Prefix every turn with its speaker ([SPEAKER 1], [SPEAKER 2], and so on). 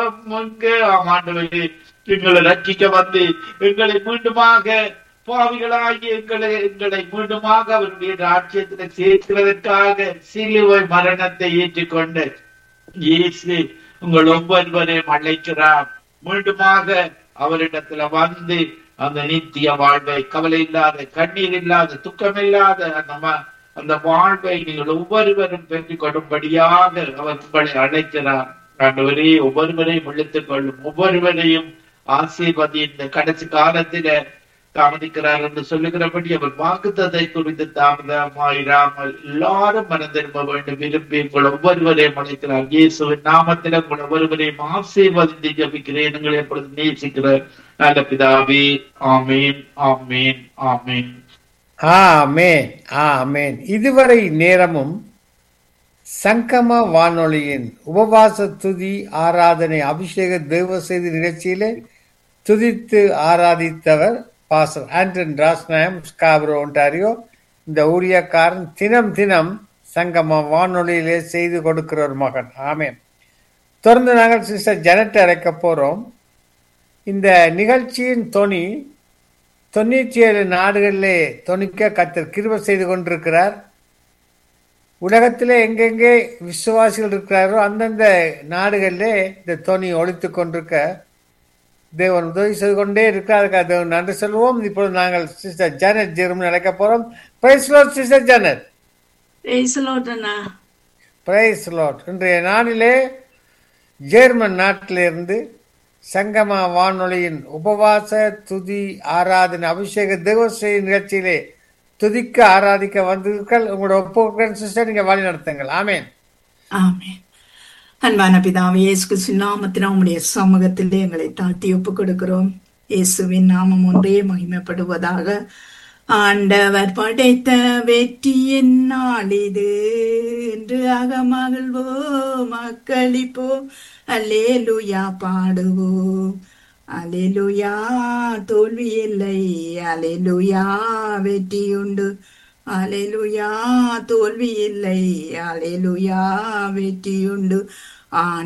[SPEAKER 1] எங்க ஆமாண்டவரே எங்களை ரட்சிக்க வந்து எங்களை மீண்டுமாக பாவிகளாகி எங்களை எங்களை மீண்டுமாக அவருடைய ராஜ்யத்தில் சேர்க்கிறதற்காக சிலுவை மரணத்தை ஏற்றுக்கொண்டு இயேசு உங்கள் ஒவ்வொருவரையும் அழைக்கிறார் மீண்டுமாக அவரிடத்துல வந்து அந்த நித்திய வாழ்வை கவலை இல்லாத கண்ணீர் இல்லாத துக்கம் இல்லாத அந்த ம- அந்த வாழ்வை நீங்கள் ஒவ்வொருவரும் பெற்றுக் கொள்ளும்படியாக அவர் உங்களை அழைக்கிறார் ஆண்டவரே ஒவ்வொருவரையும் இழுத்துக் கொள்ளும் ஒவ்வொருவரையும் ஆசீர்வதி இந்த கடைசி காலத்தில தாமதிக்கிறார் என்று சொல்லுகிறபடி அவர் வாக்குத்தத்தை குறித்து தாமதமாயிராமல் எல்லாரும் மனம் திரும்ப வேண்டும் விரும்பி உங்கள் ஒவ்வொருவரையும் அழைக்கிறார் இயேசுவின் நாமத்தில உங்கள் ஒவ்வொருவரையும் ஆசீர்வதித்து ஜபிக்கிறேன் எங்களை எப்பொழுது நேசிக்கிற நல்ல பிதாவே ஆமீன் ஆமீன் ஆமீன்
[SPEAKER 2] ஆமேன் ஆமேன் இதுவரை நேரமும் சங்கம வானொலியின் உபவாச துதி ஆராதனை அபிஷேக தெய்வ செய்தி நிகழ்ச்சியிலே துதித்து ஆராதித்தவர் pastor Anton Rasanayam Scarborough Ontario இந்த ஊழியக்காரன் தினம் தினம் சங்கம வானொலியிலே செய்து கொடுக்கிற ஒரு மகன் ஆமேன் தொடர்ந்து நாங்கள் சிஸ்டர் ஜனட் அழைக்க போறோம் இந்த நிகழ்ச்சியின் தொனி தொண்ணூற்றி ஏழு நாடுகளிலே தொனிக்க கத்தர் கிருபை செய்து கொண்டிருக்கிறார் உலகத்திலே எங்கெங்கே விசுவாசிகள் இருக்கிறாரோ அந்தந்த நாடுகளிலே இந்த தொனி ஒழித்து கொண்டிருக்க தேவன் உதவி செய்து கொண்டே இருக்கிறார் அதுக்காக தேவன் நன்றி சொல்வோம் இப்பொழுது நாங்கள் சிஸ்டர் ஜானட் ஜெர்மனி அழைக்க போறோம் பிரைஸ் லாட் சிஸ்டர் ஜானட்
[SPEAKER 3] பேசலோட்டண்ணா
[SPEAKER 2] பிரைஸ் லாட் இன்றைய நாளிலே ஜெர்மன் நாட்டிலிருந்து சங்கமா வானொலியின் உபவாச துதி ஆராதனை அபிஷேக தேவஸ்ரீ நிகழ்ச்சியிலே துதிக்க ஆராதிக்க வந்தீர்கள் உங்களோட ஒப்புக்கன் சிஸ்டர் நீங்க வழி நடத்துங்கள் ஆமேன்
[SPEAKER 3] ஆமென் அன்பான பிதாவே இயேசு கிறிஸ்துவின் நாமத்தினால் உம்முடைய சமூகத்திலே எங்களை தாழ்த்தி ஒப்புக் கொடுக்கிறோம் இயேசுவின் நாமம் ஒன்றே மகிமைப்படுவதாக ஆண்டவர் படைத்த வெற்றியின் நாள் இது என்று அகமகிழ்வோம் மக்களிப்போம் அல்லேலுயா பாடுவோம் அலேலுயா தோல்வி இல்லை அலேலுயா வெற்றி உண்டு அலேலுயா தோல்வி இல்லை அலேலுயா வெற்றி உண்டு ஆண்